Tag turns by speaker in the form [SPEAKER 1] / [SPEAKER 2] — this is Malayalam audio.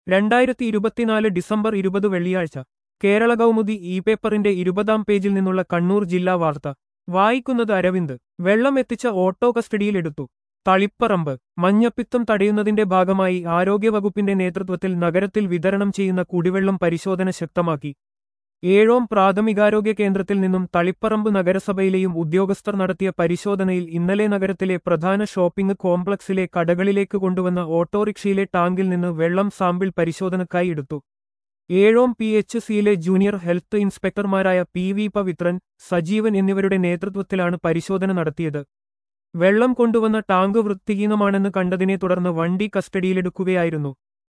[SPEAKER 1] രണ്ടായിരത്തി ഇരുപത്തിനാല് ഡിസംബർ ഇരുപത് വെള്ളിയാഴ്ച കേരള കൗമുദി ഇ പേപ്പറിന്റെ ഇരുപതാം പേജിൽ നിന്നുള്ള കണ്ണൂർ ജില്ലാ വാർത്ത വായിക്കുന്നത് അരവിന്ദ് വെള്ളം എത്തിച്ച ഓട്ടോ കസ്റ്റഡിയിലെടുത്തു തളിപ്പറമ്പ് മഞ്ഞപ്പിത്തം തടയുന്നതിന്റെ ഭാഗമായി ആരോഗ്യവകുപ്പിന്റെ നേതൃത്വത്തിൽ നഗരത്തിൽ വിതരണം ചെയ്യുന്ന കുടിവെള്ളം പരിശോധന ശക്തമാക്കി ഏഴോം പ്രാഥമികാരോഗ്യ കേന്ദ്രത്തിൽ നിന്നും തളിപ്പറമ്പ് നഗരസഭയിലെയും ഉദ്യോഗസ്ഥർ നടത്തിയ പരിശോധനയിൽ ഇന്നലെ നഗരത്തിലെ പ്രധാന ഷോപ്പിംഗ് കോംപ്ലക്സിലെ കടകളിലേക്ക് കൊണ്ടുവന്ന ഓട്ടോറിക്ഷയിലെ ടാങ്കിൽ നിന്ന് വെള്ളം സാമ്പിൾ പരിശോധനക്കായി എടുത്തു ഏഴോം പി എച്ച് സിയിലെ ജൂനിയർ ഹെൽത്ത് ഇൻസ്പെക്ടർമാരായ പി വി പവിത്രൻ സജീവൻ എന്നിവരുടെ നേതൃത്വത്തിലാണ് പരിശോധന നടത്തിയത് വെള്ളം കൊണ്ടുവന്ന ടാങ്ക് വൃത്തിഹീനമാണെന്ന് കണ്ടതിനെ തുടർന്ന് വണ്ടി കസ്റ്റഡിയിലെടുക്കുകയായിരുന്നു